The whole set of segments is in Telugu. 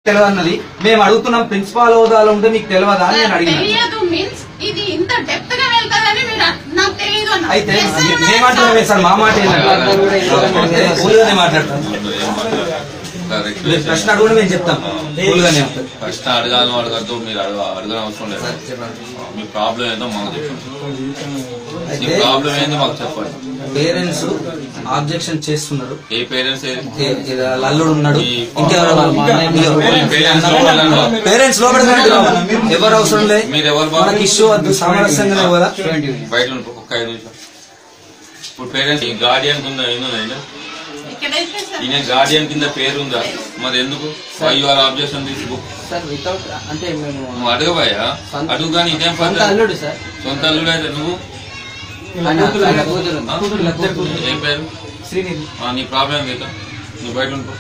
తెలియదు అన్నది మేము అడుగుతున్నాం ప్రిన్సిపాల్ హోదాలో ఉంటే మీకు తెలియదా అని నేను సార్, అడిగిన తెలియదు మీన్స్ ఇది ఇంత డెప్త్ గా వెళ్తాదని మీరు అన్- నాకు తెలియదు అన్న అయితే Yes, sir, మేమంటున్నామే సార్ మా మాట ఏంటంటే కూలుగానే మాట్లాడతాం మీరు ప్రశ్న అడుగుని మేము చెప్తాం కూలుగానే ఉంటుంది ఫస్ట్ అడగాలి అడగద్దు మీరు అడగ అడగని అవసరం లేదు మీ ప్రాబ్లం ఏందో మాకు చెప్పండి మీ అయితే ప్రాబ్లం ఏందో మాకు చెప్పండి పేరెంట్స్ ఆబ్జెక్షన్ చేస్తున్నారు ఏ పేరెంట్స్ ఏ- ఇది అల్లుడు ఉన్నాడు ఈ- ఇంకెవరో పేరెంట్స్ లోపల పేరెంట్స్ లోపలికి రండి. ఎవరు అవసరం లేదు మీరు ఎవరు బాబు? మనకి ఇష్యూ వద్దు సామరస్యంగానే కదా బయట ఉండు, ఒక్క ఐదు నిమిషాలు ఇప్పుడు పేరెంట్స్ ఈ గార్డియన్ కింద ఏందో ఇక్కడైతే సార్ ఈయన గార్డియన్ కింద పేరు ఉందా మరి ఎందుకు why your objection this book sir without అంటే మేము నువ్వు అడగబోయా అడుగు కానీ ఇదేం సొంత పద్ధతి అల్లుడు సార్ సొంత అల్లుడు అయితే నువ్వు ఆయన ఆయన కూతురు ఆ? ఏం పేరు శ్రీనిధి ఆ, నీ ప్రాబ్లం ఏంది ఇట్లా నువ్వు బయట ఉండు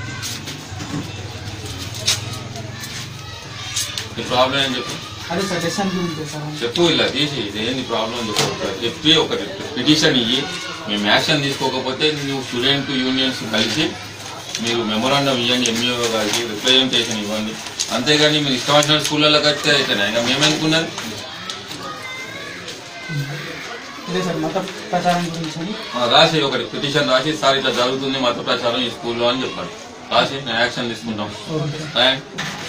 నీ ప్రాబ్లం ఏం చెప్పు అదే సార్ లెసన్ గురించి సార్ చెప్పు ఇలా తీసి ఇదేంది ప్రాబ్లం చెప్పు ఒకటి చెప్పి ఒక పిటిషన్ ఇయ్యి మేము యాక్షన్ తీసుకోకపోతే నువ్వు స్టూడెంట్ యూనియన్స్ కలిసి మీరు మెమోరాండం ఇవ్వండి ఎంఈఓ గారికి రిప్రజెంటేషన్ ఇవ్వండి అంతేగాని మీరు ఇష్టం వచ్చిన స్కూళ్ళలోకి వస్తే అయితే ఇంకా మేమనుకున్నది ఇదే సార్ మత ప్రచారం గురించి అని ఆ, రాసి ఒకటి పిటిషన్ రాసి సార్ ఇట్లా జరుగుతుంది మత ప్రచారం ఈ స్కూల్లో అని చెప్పండి రాసి నేను యాక్షన్ తీసుకుంటాం రాయండి.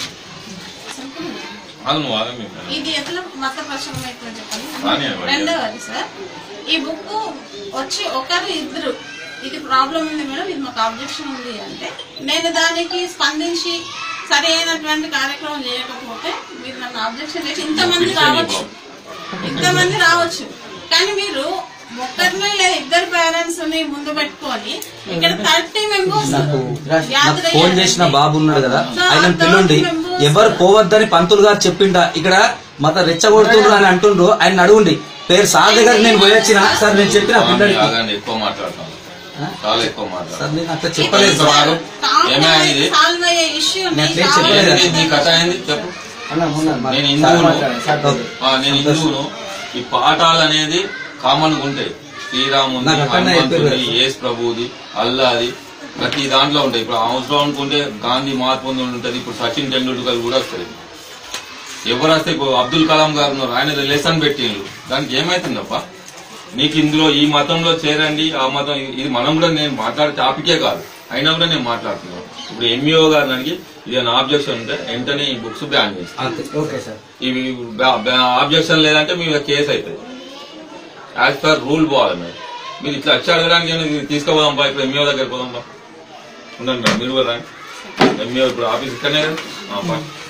ఆగు నువ్వు ఆగ మీకు. ఇది ఎట్లా మత ప్రశ్న చెప్పండి రాని అవ్వండి. రెండవది సార్ ఈ బుక్ వచ్చి ఒకరు ఇద్దరు ఇది ప్రాబ్లం ఉంది మేడం ఇది మాకు ఆబ్జెక్షన్ ఉంది అంటే నేను దానికి స్పందించి సరి అయినటువంటి కార్యక్రమం చేయకపోతే మీరు నన్ను ఆబ్జెక్షన్ చేసి ఇంతమంది పిలిచే నీ రావచ్చు ఇంతమంది రావచ్చు కానీ మీరు ఒక్కరిని లేదా ఇద్దరు పేరెంట్స్ ని ముందు పెట్టుకొని ఇక్కడ థర్టీ మెంబర్స్ నాకు నాకు ఫోన్ చేసిన బాబు ఉన్నాడు కదా ఆయన పిల్లుండి ఎవరు పోవద్దని పంతులు గారు చెప్పిండా ఇక్కడ మత రెచ్చగొడుతుండ్రు అని అంటుండ్రు ఆయన అడుగుండి పేరు సార్ దగ్గర నేను పోయొచ్చిన సార్ నేను చెప్పిన ఆగండి, పిల్లడికి ఆగండి ఎక్కువ మాట్లాడతాం చాలా ఎక్కువ మాట్లాడతాం సార్ నేను అట్లా చెప్పలేదు సార్ ఆగు. ఏమైనా ఇది? సాల్వ్ అయ్యే ఇష్యూ నేను అట్లే చెప్పలేదు. ఏంది నీ కథ ఏంది చెప్పు అన్న మొన్న మా- నేను సార్ హిందువును మాట్లాడండి, సార్ ఓకే. ఆ, నేను హిందువును ఈ పాఠాలు అనేది కామన్ గా ఉంటాయి శ్రీరాముంది నాకు అక్కడనే హనుమంతుడి అయిపోయింది. యేసు ప్రభుది అల్లాది ప్రతి దాంట్లో ఉంటాయి ఇప్పుడు అవసరం అనుకుంటే గాంధీ మహాత్మా ఉంటుంది ఇప్పుడు సచిన్ టెండూల్కర్ కూడా వస్తుంది ఎవరు వస్తే ఇప్పుడు అబ్దుల్ కలాం గారు ఉన్నారు ఆయన లెసన్ పెట్టిండ్రు దానికి ఏమైతుందప్ప నీకు ఇందులో ఈ మతంలో చేరండి ఆ మతం ఇది మనం కూడా నేను మాట్లాడే టాపికే కాదు అయినా కూడా నేను మాట్లాడుతున్నాను ఇప్పుడు ఎంఈఓ గారిని అడిగి ఇది ఆబ్జెక్షన్ ఉంటే వెంటనే ఈ బుక్స్ బ్యాన్ చేస్తాను అంతే ఓకే సార్ ఇవి ఆబ్జెక్షన్ లేదంటే మీ కేసు అవుతుంది యాజ్ పర్ రూల్ పోవాలి మీరు మీరు ఇట్లా వచ్చి అడగడానికి ఏమైనా ఇది తీసుకుపోదాం బా ఇప్పుడు ఎంఈఓ దగ్గర పోదాం బా ఉండండి మేడం మీరు కూడా రండి ఎంఈఓ ఇప్పుడు ఆఫీస్ ఇక్కడనే కదా ఆ, పా.